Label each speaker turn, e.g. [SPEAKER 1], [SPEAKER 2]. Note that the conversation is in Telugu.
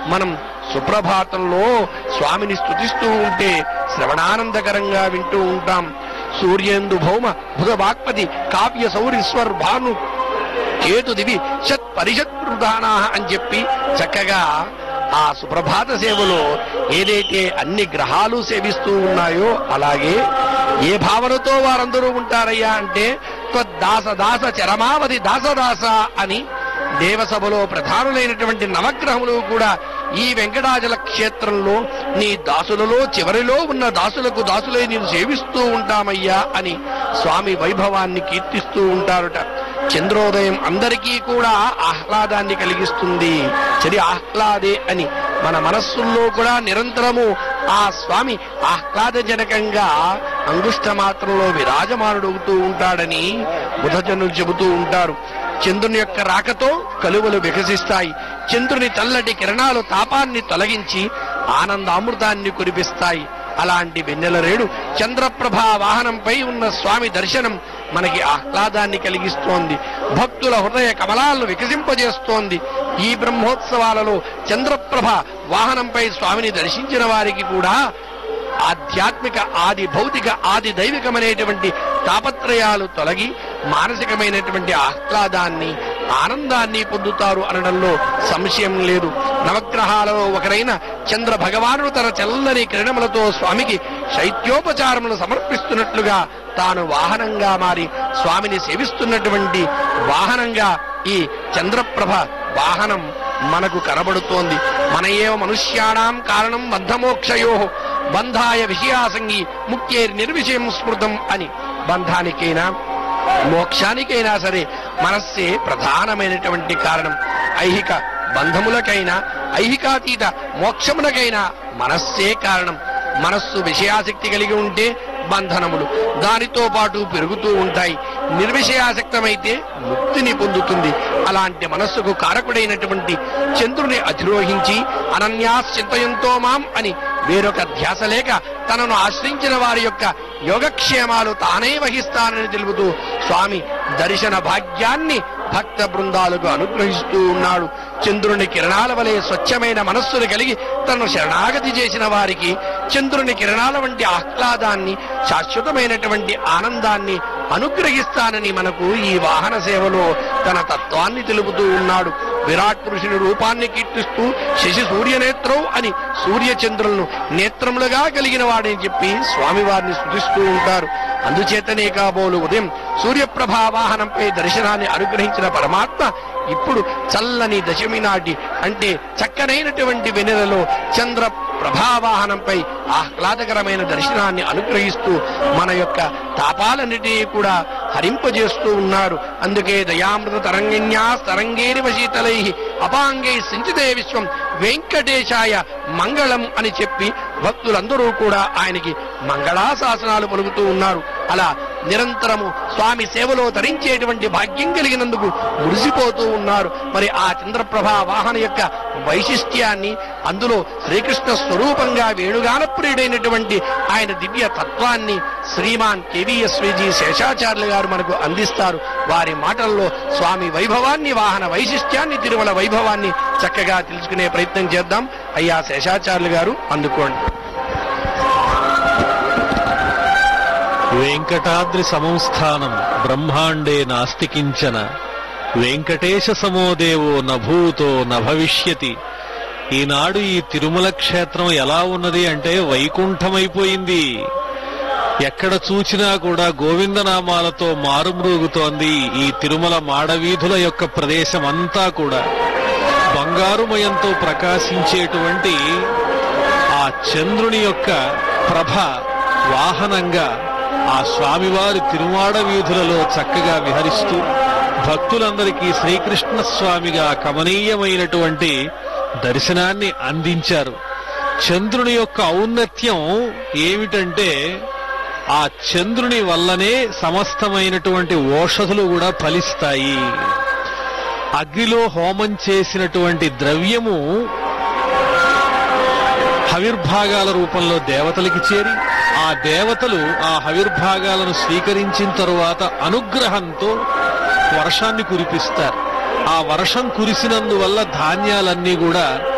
[SPEAKER 1] మనం సుప్రభాతంలో స్వామిని స్తుతిస్తూ ఉంటే శ్రవణానందకరంగా వింటూ ఉంటాం సూర్యేందు భౌమ బుధవాక్పతి కావ్య సౌరీశ్వర్ భాను కేతు దివి షత్ పరిషత్ ప్రధానా అని చెప్పి చక్కగా ఆ సుప్రభాత సేవలో ఏదైతే అన్ని గ్రహాలు సేవిస్తూ ఉన్నాయో అలాగే ఏ భావనతో వారందరూ ఉంటారయ్యా అంటే దాస దాస చరమావధి దాసదాస అని దేవసభలో ప్రధానులైనటువంటి నవగ్రహములు కూడా ఈ వెంకటాచల క్షేత్రంలో నీ దాసులలో చివరిలో ఉన్న దాసులకు దాసులై నేను సేవిస్తూ ఉంటామయ్యా అని స్వామి వైభవాన్ని కీర్తిస్తూ ఉంటారుట చంద్రోదయం అందరికీ కూడా ఆహ్లాదాన్ని కలిగిస్తుంది చరి ఆహ్లాదే అని మన మనస్సుల్లో కూడా నిరంతరము ఆ స్వామి ఆహ్లాదజనకంగా అంగుష్ట మాత్రంలో విరాజమానుడవుతూ ఉంటాడని బుధజనులు చెబుతూ ఉంటారు చంద్రుని యొక్క రాకతో కలువలు వికసిస్తాయి చంద్రుని చల్లటి కిరణాలు తాపాన్ని తొలగించి ఆనందామృతాన్ని కురిపిస్తాయి అలాంటి వెన్నెల రేడు చంద్రప్రభా వాహనంపై ఉన్న స్వామి దర్శనం మనకి ఆహ్లాదాన్ని కలిగిస్తోంది భక్తుల హృదయ కమలాలను వికసింపజేస్తోంది ఈ బ్రహ్మోత్సవాలలో చంద్రప్రభ వాహనంపై స్వామిని దర్శించిన వారికి కూడా ఆధ్యాత్మిక ఆది భౌతిక ఆది దైవికమైనటువంటి తాపత్రయాలు తొలగి మానసికమైనటువంటి ఆహ్లాదాన్ని ఆనందాన్ని పొందుతారు అనడంలో సంశయం లేదు నవగ్రహాలలో ఒకరైన చంద్ర భగవానుడు తన చల్లని కిరణములతో స్వామికి శైత్యోపచారములు సమర్పిస్తున్నట్లుగా తాను వాహనంగా మారి స్వామిని సేవిస్తున్నటువంటి వాహనంగా ఈ చంద్రప్రభ వాహనం మనకు కనబడుతోంది మన ఏవ మనుష్యాణం కారణం బంధమోక్షయో బంధాయ విషయాసంగి ముఖ్యేర్ నిర్విషయం స్మృతం అని బంధానికైనా మోక్షానికైనా సరే మనస్సే ప్రధానమైనటువంటి కారణం ఐహిక బంధములకైనా ఐహికాతీత మోక్షములకైనా మనస్సే కారణం మనస్సు విషయాసక్తి కలిగి ఉంటే బంధనములు దానితో పాటు పెరుగుతూ ఉంటాయి నిర్విషయాసక్తమైతే ముక్తిని పొందుతుంది అలాంటి మనస్సుకు కారకుడైనటువంటి చంద్రుని అధిరోహించి అనన్యాస్ చింతయంతో మాం అని వేరొక ధ్యాస లేక తనను ఆశ్రయించిన వారి యొక్క యోగక్షేమాలు తానే వహిస్తానని తెలుపుతూ స్వామి దర్శన భాగ్యాన్ని భక్త బృందాలకు అనుగ్రహిస్తూ ఉన్నాడు చంద్రుని కిరణాల వలె స్వచ్ఛమైన మనస్సును కలిగి తనను శరణాగతి చేసిన వారికి చంద్రుని కిరణాల వంటి ఆహ్లాదాన్ని శాశ్వతమైనటువంటి ఆనందాన్ని అనుగ్రహిస్తానని మనకు ఈ వాహన సేవలో తన తత్వాన్ని తెలుపుతూ ఉన్నాడు విరాట్ పురుషుని రూపాన్ని కీర్తిస్తూ శశి సూర్యనేత్రం అని సూర్య చంద్రులను నేత్రములుగా కలిగిన వాడని చెప్పి స్వామివారిని స్తుతిస్తూ ఉంటారు అందుచేతనే కాబోలు ఉదయం సూర్యప్రభా వాహనంపై దర్శనాన్ని అనుగ్రహించిన పరమాత్మ ఇప్పుడు చల్లని దశమి నాటి అంటే చక్కనైనటువంటి వెన్నెలలో చంద్ర ప్రభావాహనంపై ఆహ్లాదకరమైన దర్శనాన్ని అనుగ్రహిస్తూ మన యొక్క తాపాలన్నిటినీ కూడా హరింపజేస్తూ ఉన్నారు అందుకే దయామృత తరంగిణ్యా తరంగేరి వశీతలై అపాంగై సించితే విశ్వం వెంకటేశాయ మంగళం అని చెప్పి భక్తులందరూ కూడా ఆయనకి మంగళాశాసనాలు పలుకుతూ ఉన్నారు అలా నిరంతరము స్వామి సేవలో ధరించేటువంటి భాగ్యం కలిగినందుకు మురిసిపోతూ ఉన్నారు మరి ఆ చంద్రప్రభ వాహన యొక్క వైశిష్ట్యాన్ని అందులో శ్రీకృష్ణ స్వరూపంగా వేణుగాన ప్రియుడైనటువంటి ఆయన దివ్య తత్వాన్ని శ్రీమాన్ కేవీఎస్విజి శేషాచార్యులు గారు మనకు అందిస్తారు వారి మాటల్లో స్వామి వైభవాన్ని వాహన వైశిష్ట్యాన్ని తిరుమల వైభవాన్ని చక్కగా తెలుసుకునే ప్రయత్నం చేద్దాం అయ్యా శేషాచార్యులు గారు అందుకోండి
[SPEAKER 2] వెంకటాద్రి సంస్థానం బ్రహ్మాండే నాస్తికించన వెంకటేశ సమోదేవో నభూతో నభవిష్యతి ఈనాడు ఈ తిరుమల క్షేత్రం ఎలా ఉన్నది అంటే వైకుంఠమైపోయింది ఎక్కడ చూచినా కూడా గోవిందనామాలతో మారుమ్రోగుతోంది ఈ తిరుమల మాడవీధుల యొక్క ప్రదేశం అంతా కూడా బంగారుమయంతో ప్రకాశించేటువంటి ఆ చంద్రుని యొక్క ప్రభ వాహనంగా ఆ స్వామివారి తిరుమాడ వీధులలో చక్కగా విహరిస్తూ భక్తులందరికీ శ్రీకృష్ణ స్వామిగా కమనీయమైనటువంటి దర్శనాన్ని అందించారు చంద్రుని యొక్క ఔన్నత్యం ఏమిటంటే ఆ చంద్రుని వల్లనే సమస్తమైనటువంటి ఓషధులు కూడా ఫలిస్తాయి అగ్నిలో హోమం చేసినటువంటి ద్రవ్యము హవిర్భాగాల రూపంలో దేవతలకి చేరి ఆ దేవతలు ఆ హవిర్భాగాలను స్వీకరించిన తరువాత అనుగ్రహంతో వర్షాన్ని కురిపిస్తారు ఆ వర్షం కురిసినందువల్ల ధాన్యాలన్నీ కూడా